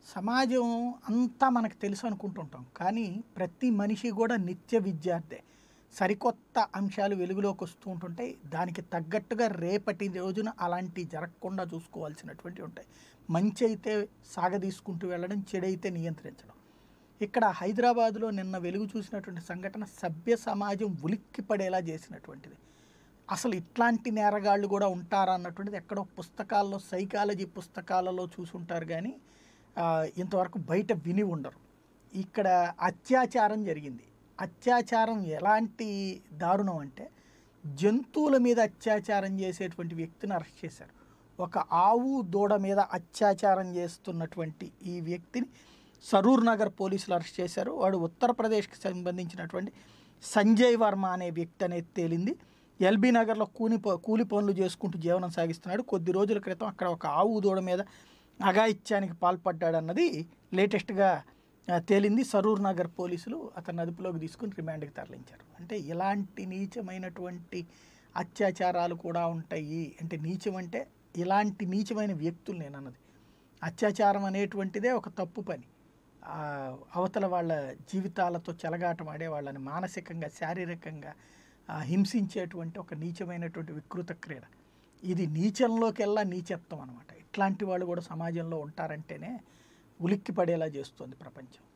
సమాజం అంతా మనకు తెలుసు అనుకుంటుంటాం కానీ ప్రతి మనిషి కూడా నిత్య విద్యార్థే సరికొత్త అంశాలు వెలుగులోకి వస్తూ ఉంటుంటాయి దానికి తగ్గట్టుగా రేపటి రోజున అలాంటివి జరగకుండా చూసుకోవాల్సినటువంటివి ఉంటాయి మంచి అయితే సాగదీసుకుంటూ వెళ్ళడం చెడైతే నియంత్రించడం ఇక్కడ హైదరాబాద్లో నిన్న వెలుగు చూసినటువంటి సంఘటన సభ్య సమాజం ఉలిక్కి పడేలా చేసినటువంటిది అసలు ఇట్లాంటి నేరగాళ్ళు కూడా ఉంటారా అన్నటువంటిది ఎక్కడో పుస్తకాల్లో సైకాలజీ పుస్తకాలలో చూసుంటారు కానీ ఆ, ఇంతవరకు బయట విని ఉండరు ఇక్కడ అత్యాచారం జరిగింది అత్యాచారం ఎలాంటి దారుణం అంటే జంతువుల మీద అత్యాచారం చేసేటువంటి వ్యక్తిని అరెస్ట్ చేశారు ఒక ఆవు దూడ మీద అత్యాచారం చేస్తున్నటువంటి ఈ వ్యక్తిని సరూర్ నగర్ పోలీసులు అరెస్ట్ చేశారు వాడు ఉత్తరప్రదేశ్కి సంబంధించినటువంటి సంజయ్ వర్మ అనే వ్యక్తి అనేది తేలింది ఎల్బీ నగర్లో కూలి ప- కూలి పనులు చేసుకుంటూ జీవనం సాగిస్తున్నాడు కొద్ది రోజుల క్రితం అక్కడ ఒక ఆవు దూడ మీద అఘాయిత్యానికి పాల్పడ్డాడన్నది లేటెస్ట్గా ఆ, తేలింది సరూర్ నగర్ పోలీసులు అతన్ని అదుపులోకి తీసుకుని రిమాండ్కి తరలించారు అంటే ఇలాంటి నీచమైనటువంటి అత్యాచారాలు కూడా ఉంటాయి అంటే నీచం అంటే ఇలాంటి నీచమైన వ్యక్తులు నేను అన్నది అత్యాచారం అనేటువంటిదే ఒక తప్పు పని ఆ, అవతల వాళ్ళ జీవితాలతో చెలగాటమాడే వాళ్ళని మానసికంగా శారీరకంగా ఆ, హింసించేటువంటి ఒక నీచమైనటువంటి వికృత క్రీడ ఇది నీచంలోకెల్లా నీచత్వం అనమాట ఇట్లాంటి వాళ్ళు కూడా సమాజంలో ఉంటారంటేనే ఉలిక్కి పడేలా చేస్తుంది ప్రపంచం